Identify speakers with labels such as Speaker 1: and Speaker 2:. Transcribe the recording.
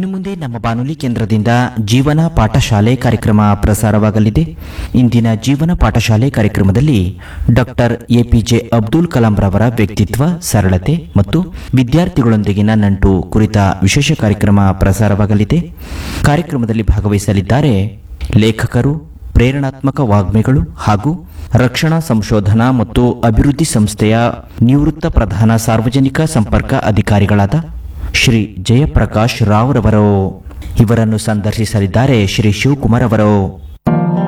Speaker 1: ಇನ್ನು ಮುಂದೆ ನಮ್ಮ ಬಾನುಲಿ ಕೇಂದ್ರದಿಂದ ಜೀವನ ಪಾಠಶಾಲೆ ಕಾರ್ಯಕ್ರಮ ಪ್ರಸಾರವಾಗಲಿದೆ ಇಂದಿನ ಜೀವನ ಪಾಠಶಾಲೆ ಕಾರ್ಯಕ್ರಮದಲ್ಲಿ ಡಾಕ್ಟರ್ ಎಪಿಜೆ ಅಬ್ದುಲ್ ಕಲಾಂ ರವರ ವ್ಯಕ್ತಿತ್ವ ಸರಳತೆ ಮತ್ತು ವಿದ್ಯಾರ್ಥಿಗಳೊಂದಿಗಿನ ನಂಟು ಕುರಿತ ವಿಶೇಷ ಕಾರ್ಯಕ್ರಮ ಪ್ರಸಾರವಾಗಲಿದೆ ಕಾರ್ಯಕ್ರಮದಲ್ಲಿ ಭಾಗವಹಿಸಲಿದ್ದಾರೆ ಲೇಖಕರು ಪ್ರೇರಣಾತ್ಮಕ ವಾಗ್ಮಿಗಳು ಹಾಗೂ ರಕ್ಷಣಾ ಸಂಶೋಧನಾ ಮತ್ತು ಅಭಿವೃದ್ಧಿ ಸಂಸ್ಥೆಯ ನಿವೃತ್ತ ಪ್ರಧಾನ ಸಾರ್ವಜನಿಕ ಸಂಪರ್ಕ ಅಧಿಕಾರಿಗಳಾದ ಶ್ರೀ ಜಯಪ್ರಕಾಶ್ ರಾವ್ ರವರು ಇವರನ್ನು ಸಂದರ್ಶಿಸಲಿದ್ದಾರೆ ಶ್ರೀ ಶಿವಕುಮಾರ್ ಅವರು